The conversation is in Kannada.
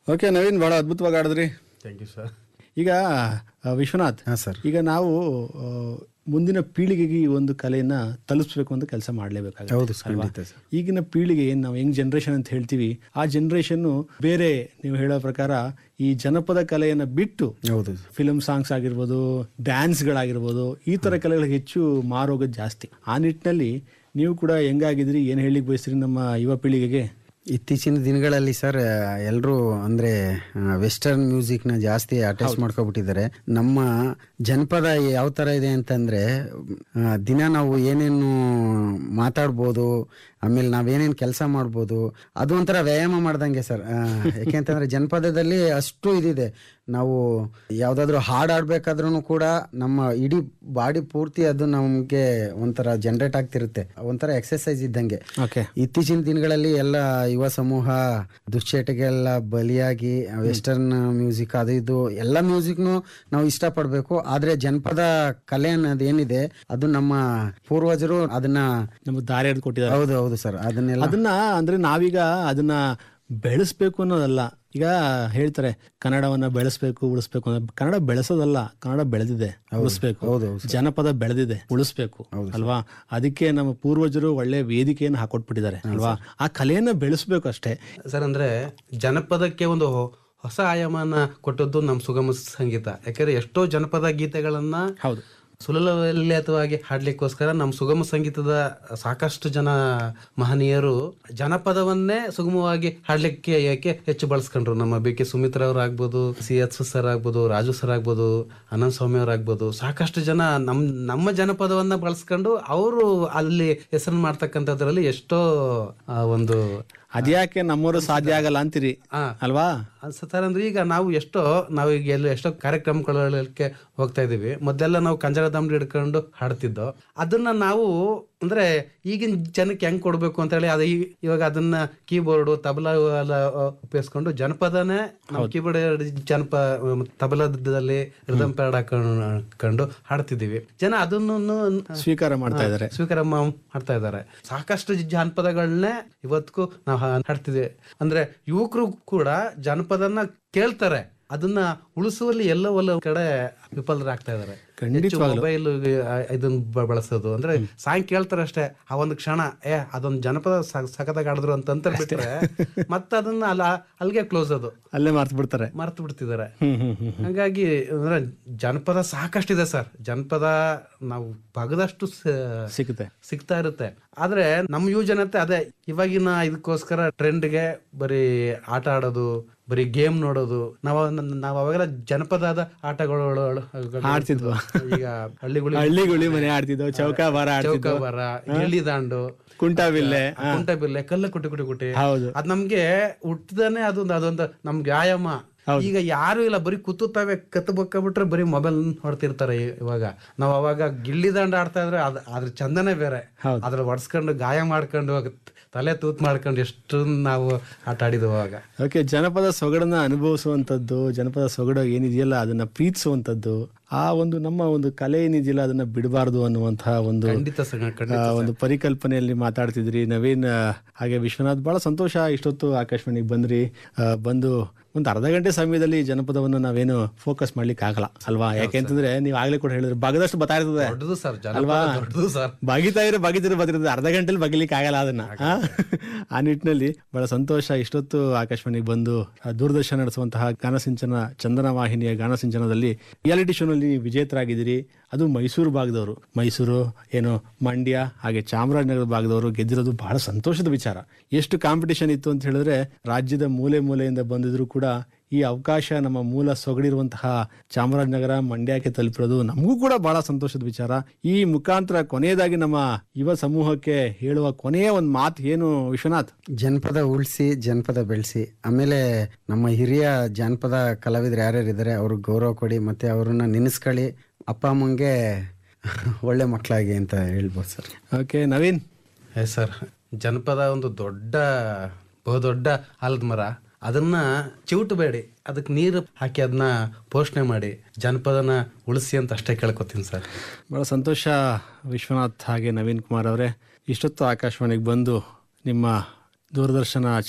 ಓಕೆ ನವೀನ್ ಬಹಳ ಅದ್ಭುತವಾಗಿ ಆಡಿದ್ರಿ ಥ್ಯಾಂಕ್ ಯು ಸರ್ ಈಗ ಆ, ವಿಶ್ವನಾಥ್ ಹಾಂ ಸರ್ ಈಗ ನಾವು ಆ, ಮುಂದಿನ ಪೀಳಿಗೆಗೆ ಈ ಒಂದು ಕಲೆಯನ್ನ ತಲುಪಿಸ್ಬೇಕು ಅಂತ ಕೆಲಸ ಮಾಡಲೇಬೇಕಾಗುತ್ತೆ ಹೌದು ಸರ್, ಖಂಡಿತ ಸರ್ ಈಗಿನ ಪೀಳಿಗೆ ಏನು ನಾವು ಯಂಗ್ ಜನರೇಷನ್ ಅಂತ ಹೇಳ್ತೀವಿ ಆ ಜನರೇಷನ್ ಬೇರೆ ನೀವು ಹೇಳೋ ಪ್ರಕಾರ ಈ ಜನಪದ ಕಲೆಯನ್ನ ಬಿಟ್ಟು ಹೌದು ಫಿಲ್ಮ್ ಸಾಂಗ್ಸ್ ಆಗಿರ್ಬೋದು ಡ್ಯಾನ್ಸ್ಗಳಾಗಿರ್ಬೋದು ಈ ಥರ ಕಲೆಗಳಿಗೆ ಹೆಚ್ಚು ಮಾರೋಗೋದು ಜಾಸ್ತಿ ಆ ನಿಟ್ಟಿನಲ್ಲಿ ನೀವು ಕೂಡ ಹೆಂಗಾಗಿದ್ರಿ ಏನು ಹೇಳಿಕ್ ಬಯಸ್ತೀರಿ ನಮ್ಮ ಯುವ ಪೀಳಿಗೆಗೆ ಇತ್ತೀಚಿನ ದಿನಗಳಲ್ಲಿ ಸರ್ ಎಲ್ಲರೂ ಅಂದ್ರೆ ವೆಸ್ಟರ್ನ್ ಮ್ಯೂಸಿಕ್ನ ಜಾಸ್ತಿ ಅಟ್ಯಾಚ್ ಮಾಡ್ಕೊಬಿಟ್ಟಿದ್ದಾರೆ ನಮ್ಮ ಜನಪದ ಯಾವ ಥರ ಇದೆ ಅಂತಂದ್ರೆ ಆ, ದಿನ ನಾವು ಏನೇನು ಮಾತಾಡ್ಬೋದು ಆಮೇಲೆ ನಾವೇನೇನು ಕೆಲಸ ಮಾಡ್ಬೋದು ಅದು ಒಂಥರ ವ್ಯಾಯಾಮ ಮಾಡ್ದಂಗೆ ಸರ್ ಯಾಕೆಂತಂದ್ರೆ ಜನಪದದಲ್ಲಿ ಅಷ್ಟು ಇದಿದೆ ನಾವು ಯಾವುದಾದ್ರೂ ಹಾಡು ಆಡ್ಬೇಕಾದ್ರೂ ಕೂಡ ನಮ್ಮ ಇಡೀ ಬಾಡಿ ಪೂರ್ತಿ ಅದು ನಮಗೆ ಒಂಥರ ಜನರೇಟ್ ಆಗ್ತಿರುತ್ತೆ ಒಂಥರ ಎಕ್ಸರ್ಸೈಸ್ ಇದ್ದಂಗೆ ಓಕೆ ಇತ್ತೀಚಿನ ದಿನಗಳಲ್ಲಿ ಎಲ್ಲ ಯುವ ಸಮೂಹ ದುಶ್ಚಟಗೆಲ್ಲ ಬಲಿಯಾಗಿ ವೆಸ್ಟರ್ನ್ ಮ್ಯೂಸಿಕ್ ಅದು ಇದು ಎಲ್ಲ ಮ್ಯೂಸಿಕ್ನು ನಾವು ಇಷ್ಟಪಡಬೇಕು ಆದ್ರೆ ಜನಪದ ಕಲೆ ಅನ್ನೋದು ಏನಿದೆ ಅದು ನಮ್ಮ ಪೂರ್ವಜರು ಅದನ್ನ ನಮಗೆ ದಾರಿ ಹಿಡಿದು ಕೊಟ್ಟಿದ್ದಾರೆ ಹೌದು ಹೌದು ಸರ್ ಅದನ್ನೆಲ್ಲ ಅದನ್ನ ಅಂದ್ರೆ ನಾವೀಗ ಅದನ್ನ ಬೆಳೆಸ್ಬೇಕು ಅನ್ನೋದಲ್ಲ ಈಗ ಹೇಳ್ತಾರೆ ಕನ್ನಡವನ್ನ ಬೆಳೆಸ್ಬೇಕು ಉಳಿಸ್ಬೇಕು ಅನ್ನೋದು ಕನ್ನಡ ಬೆಳೆಸೋದಲ್ಲ ಕನ್ನಡ ಬೆಳೆದಿದೆ ಉಳಿಸ್ಬೇಕು ಹೌದು ಜನಪದ ಬೆಳೆದಿದೆ ಉಳಿಸ್ಬೇಕು ಅಲ್ವಾ ಅದಕ್ಕೆ ನಮ್ಮ ಪೂರ್ವಜರು ಒಳ್ಳೆ ವೇದಿಕೆಯನ್ನು ಹಾಕೊಟ್ಬಿಟ್ಟಿದ್ದಾರೆ ಅಲ್ವಾ ಆ ಕಲೆಯನ್ನ ಬೆಳೆಸ್ಬೇಕು ಅಷ್ಟೇ ಸರ್ ಅಂದ್ರೆ ಜನಪದಕ್ಕೆ ಒಂದು ಹೊಸ ಆಯಾಮನ ಕೊಟ್ಟದ್ದು ನಮ್ಮ ಸುಗಮ ಸಂಗೀತ ಯಾಕಂದ್ರೆ ಎಷ್ಟೋ ಜನಪದ ಗೀತೆಗಳನ್ನ ಹೌದು ಸುಲಲಿತವಾಗಿ ಹಾಡ್ಲಿಕ್ಕೋಸ್ಕರ ನಮ್ಮ ಸುಗಮ ಸಂಗೀತದ ಸಾಕಷ್ಟು ಜನ ಮಹನೀಯರು ಜನಪದವನ್ನೇ ಸುಗಮವಾಗಿ ಹಾಡ್ಲಿಕ್ಕೆ ಯಾಕೆ ಹೆಚ್ಚು ಬಳಸ್ಕೊಂಡ್ರು ನಮ್ಮ ಬಿ ಕೆ ಸುಮಿತ್ರ ಅವ್ರು ಆಗ್ಬೋದು ಸಿ ಎಚ್ ಸರ್ ಆಗ್ಬೋದು ರಾಜು ಸರ್ ಆಗ್ಬೋದು ಅನಂತ ಸ್ವಾಮಿ ಅವ್ರು ಆಗ್ಬೋದು ಸಾಕಷ್ಟು ಜನ ನಮ್ ನಮ್ಮ ಜನಪದವನ್ನ ಬಳಸ್ಕೊಂಡು ಅವರು ಅಲ್ಲಿ ಹೆಸರು ಮಾಡ್ತಕ್ಕಂಥದ್ರಲ್ಲಿ ಎಷ್ಟೋ ಆ, ಒಂದು ಅದ್ಯಾಕೆ ನಮ್ಮವರು ಸಾಧ್ಯ ಆಗಲ್ಲ ಅಂತೀರಿ ಆ, ಅಲ್ವಾ ಸರ್ ಅಂದ್ರೆ ಈಗ ನಾವು ಎಷ್ಟೋ ನಾವು ಈಗ ಎಲ್ಲ ಎಷ್ಟೋ ಕಾರ್ಯಕ್ರಮಗಳಿಗೆ ಹೋಗ್ತಾ ಇದೀವಿ ಮೊದಲೆಲ್ಲ ನಾವು ಕಂಜರ ದಂಬಡಿ ಹಿಡ್ಕೊಂಡು ಹಾಡ್ತಿದ್ದೋ ಅದನ್ನ ನಾವು ಅಂದ್ರೆ ಈಗಿನ ಜನಕ್ಕೆ ಹೆಂಗ್ ಕೊಡ್ಬೇಕು ಅಂತ ಹೇಳಿ ಅದು ಈ- ಇವಾಗ ಅದನ್ನ ಕೀಬೋರ್ಡ್ ತಬಲಾ ಎಲ್ಲ ಉಪಯೋಗಿಸ್ಕೊಂಡು ಜನಪದನೇ ನಾವು ಕೀಬೋರ್ಡ್ ಜನಪ ತಬಲದಲ್ಲಿ ರಿದಮ್ ಪ್ಯಾಡ್ ಹಾಕೊಂಡು ಹಾಡ್ತಿದೀವಿ ಜನ ಅದನ್ನು ಸ್ವೀಕಾರ ಮಾಡ್ತಾ ಇದ್ದಾರೆ ಸ್ವೀಕಾರ ಮಾ- ಮಾಡ್ತಾ ಇದ್ದಾರೆ ಸಾಕಷ್ಟು ಜಾನಪದಗಳನ್ನೇ ಇವತ್ತಿಗೂ ನಾವು ಹಾ- ಹಾಡ್ತಿದ್ವಿ ಅಂದ್ರೆ ಯುವಕರು ಕೂಡ ಜಾನಪದನ ಕೇಳ್ತಾರೆ ಅದನ್ನ ಉಳಿಸುವಲ್ಲಿ ಎಲ್ಲೋ ಒಲ್ಲ ಕಡೆ ವಿಫಲರಾಗ್ತಾ ಇದ್ದಾರೆ ಹೆಚ್ಚು ಮೊಬೈಲ್ ಇದನ್ನ ಬ- ಬಳಸೋದು ಅಂದ್ರೆ ಸಾಂಗ್ ಕೇಳ್ತಾರೆ ಅಷ್ಟೇ ಆ ಒಂದು ಕ್ಷಣ ಏ ಅದೊಂದು ಜನಪದ ಸಖತ್ತಾಗಿ ಆಡಿದ್ರು ಅಂತ ಅಂತ ಬಿಟ್ರೆ ಮತ್ತೆ ಅದನ್ನ ಅಲ್ಲ ಅಲ್ಲಿಗೆ ಕ್ಲೋಸ್ ಅದು ಅಲ್ಲೇ ಮಾರ್ತು ಬಿಡ್ತಾರೆ ಮರ್ತು ಬಿಡ್ತಿದ್ದಾರೆ ಹ್ಮ್ ಹ್ಮ್ ಹ್ಮ್ ಹಾಗಾಗಿ ಅಂದ್ರೆ ಜನಪದ ಸಾಕಷ್ಟಿದೆ ಸರ್ ಜನಪದ ನಾವು ಬಗದಷ್ಟು ಸ- ಸಿಗುತ್ತೆ ಸಿಗ್ತಾ ಇರುತ್ತೆ ಆದ್ರೆ ನಮ್ಮ ಯುವಜನತೆ ಅದೇ ಇವಾಗಿನ ಇದಕ್ಕೋಸ್ಕರ ಟ್ರೆಂಡ್ಗೆ ಬರೀ ಆಟ ಆಡೋದು ಬರೀ ಗೇಮ್ ನೋಡೋದು ನಾವು ನಾವು ಅವಾಗೆಲ್ಲ ಜನಪದಾದ ಆಟಗಳು ಆಡ್ತಿದ್ವಾ? ಈಗ ಹಳ್ಳಿಗಳು ಹಳ್ಳಿಗುಳಿ ಮನೆ ಆಡ್ತಿದ್ದೋ ಚೌಕ ಬಾರ ಆಡ್ತಿದ್ದೋ ಚೌಕಾಬಾರ ಗಿಲ್ಲಿ ದಾಂಡು ಕುಂಟಾಬಿಲ್ಲೆ ಕುಂಟೆಬಿಲ್ಲೆ ಕಲ್ಲ ಕುಟಿ ಕುಟಿ ಕುಟಿ ಹೌದು ಅದ್ ನಮ್ಗೆ ಹುಟ್ಟದನೆ ಅದೊಂದು ಅದೊಂದು ನಮ್ಗೆ ವ್ಯಾಯಾಮ ಈಗ ಯಾರು ಇಲ್ಲ ಬರೀ ಕೂತುತ್ತವೆ ಕತ್ತಬಕ್ಬಿಟ್ರೆ ಬರೀ ಮೊಬೈಲ್ ಹೊಡ್ತಿರ್ತಾರೆ ಇ- ಇವಾಗ ನಾವ್ ಅವಾಗ ಗಿಲ್ಲಿ ದಂಡ ಆಡ್ತಾ ಇದ್ರೆ ಅದ್ ಅದ್ರ ಚಂದನೆ ಬೇರೆ ಹೌದು. ಅದ್ರ ಒಡ್ಸ್ಕೊಂಡು ಗಾಯ ಮಾಡ್ಕೊಂಡು ಹೋಗ್- ತಲೆ ತೂತ್ ಮಾಡ್ಕೊಂಡು ಎಷ್ಟು ನಾವು ಆಟ ಆಡಿದ್ವು ಅವಾಗ ಓಕೆ ಜನಪದ ಸೊಗಡನ್ನ ಅನುಭವಿಸುವಂಥದ್ದು ಜನಪದ ಸೊಗಡು ಏನಿದೆಯಲ್ಲ ಅದನ್ನ ಪ್ರೀತಿಸುವಂಥದ್ದು ಆ ಒಂದು ನಮ್ಮ ಒಂದು ಕಲೆ ಏನಿದೆಯಲ್ಲ ಅದನ್ನ ಬಿಡಬಾರ್ದು ಅನ್ನುವಂತಹ ಒಂದು ಖಂಡಿತ ಸರ್ ಆ, ಖಂಡಿತ ಒಂದು ಪರಿಕಲ್ಪನೆಯಲ್ಲಿ ಮಾತಾಡ್ತಿದ್ರಿ ನವೀನ್ ಆ, ಹಾಗೆ ವಿಶ್ವನಾಥ್ ಬಹಳ ಸಂತೋಷ ಇಷ್ಟೊತ್ತು ಆಕಾಶವಾಣಿಗೆ ಬಂದ್ರಿ ಆ, ಬಂದು ಒಂದು ಅರ್ಧ ಗಂಟೆ ಸಮಯದಲ್ಲಿ ಜನಪದವನ್ನು ನಾವೇನು ಫೋಕಸ್ ಮಾಡ್ಲಿಕ್ಕೆ ಆಗಲ್ಲ ಅಲ್ವಾ ಯಾಕೆಂತಂದ್ರೆ ನೀವು ಆಗ್ಲೇ ಕೂಡ ಹೇಳಿದ್ರೆ ಭಾಗದಷ್ಟು ಬತ್ತಾ ಇರ್ತದೆ ದೊಡ್ಡದು ಸರ್ ಅಲ್ವಾ? ಜನಪದ ದೊಡ್ಡದು ಸರ್ ಬಾಗಿತಾ ಇರೋ ಬಾಗಿತಿರೋ ಬದಿರ್ತದೆ ಅರ್ಧ ಗಂಟೆಲಿ ಬಗಿಲಿಕ್ಕೆ ಆಗಲ್ಲ ಅದನ್ನ ಆ? ಆ ನಿಟ್ಟಿನಲ್ಲಿ ಬಹಳ ಸಂತೋಷ ಇಷ್ಟೊತ್ತು ಆಕಾಶವಾಣಿಗೆ ಬಂದು ಆ, ದೂರದರ್ಶನ ನಡೆಸುವಂತಹ ಗಾನಸಿಂಚನ ಚಂದನ ವಾಹಿನಿಯ ಗಾನಸಿಂಚನದಲ್ಲಿ ರಿಯಾಲಿಟಿ ಶೋನಲ್ಲಿ ವಿಜೇತರಾಗಿದ್ದೀರಿ ಅದು ಮೈಸೂರು ಭಾಗದವರು ಮೈಸೂರು ಏನು ಮಂಡ್ಯ ಹಾಗೆ ಚಾಮರಾಜನಗರ ಭಾಗದವರು ಗೆದ್ದಿರೋದು ಬಹಳ ಸಂತೋಷದ ವಿಚಾರ ಎಷ್ಟು ಕಾಂಪಿಟಿಷನ್ ಇತ್ತು ಅಂತ ಹೇಳಿದ್ರೆ ರಾಜ್ಯದ ಮೂಲೆ ಮೂಲೆಯಿಂದ ಬಂದಿದ್ರು ಕೂಡ ಈ ಅವಕಾಶ ನಮ್ಮ ಮೂಲ ಸೊಗಡಿರುವಂತಹ ಚಾಮರಾಜನಗರ ಮಂಡ್ಯಕ್ಕೆ ತಲುಪಿರೋದು ನಮಗೂ ಕೂಡ ಬಹಳ ಸಂತೋಷದ ವಿಚಾರ ಈ ಮುಖಾಂತರ ಕೊನೆಯದಾಗಿ ನಮ್ಮ ಯುವ ಸಮೂಹಕ್ಕೆ ಹೇಳುವ ಕೊನೆಯ ಒಂದು ಮಾತು ಏನು ವಿಶ್ವನಾಥ್ ಜನಪದ ಉಳಿಸಿ ಜನಪದ ಬೆಳೆಸಿ ಆಮೇಲೆ ನಮ್ಮ ಹಿರಿಯ ಜಾನಪದ ಕಲಾವಿದರು ಯಾರ್ಯಾರು ಇದ್ದಾರೆ ಅವ್ರಿಗೆ ಗೌರವ ಕೊಡಿ ಮತ್ತೆ ಅವ್ರನ್ನ ನೆನೆಸ್ಕೊಳ್ಳಿ ಅಪ್ಪ ಅಮ್ಮಂಗೆ ಒಳ್ಳೆ ಮಕ್ಕಳಾಗಿ ಅಂತ ಹೇಳ್ಬೋದು ಸರ್ ಓಕೆ ನವೀನ್ ಏ ಸರ್ ಜನಪದ ಒಂದು ದೊಡ್ಡ ಬಹುದೊಡ್ಡ ಆಲದ ಮರ ಅದನ್ನ ಚಿವುಟಬೇಡಿ ಅದಕ್ಕೆ ನೀರು ಹಾಕಿ ಅದನ್ನ ಪೋಷಣೆ ಮಾಡಿ ಜನಪದನ ಉಳಿಸಿ ಅಂತ ಅಷ್ಟೇ ಕೇಳ್ಕೊತೀನಿ ಸರ್ ಬಹಳ ಸಂತೋಷ ವಿಶ್ವನಾಥ್ ಹಾಗೆ ನವೀನ್ ಕುಮಾರ್ ಅವರೇ ಇಷ್ಟೊತ್ತು ಆಕಾಶವಾಣಿಗೆ ಬಂದು ನಿಮ್ಮ ದೂರದರ್ಶನ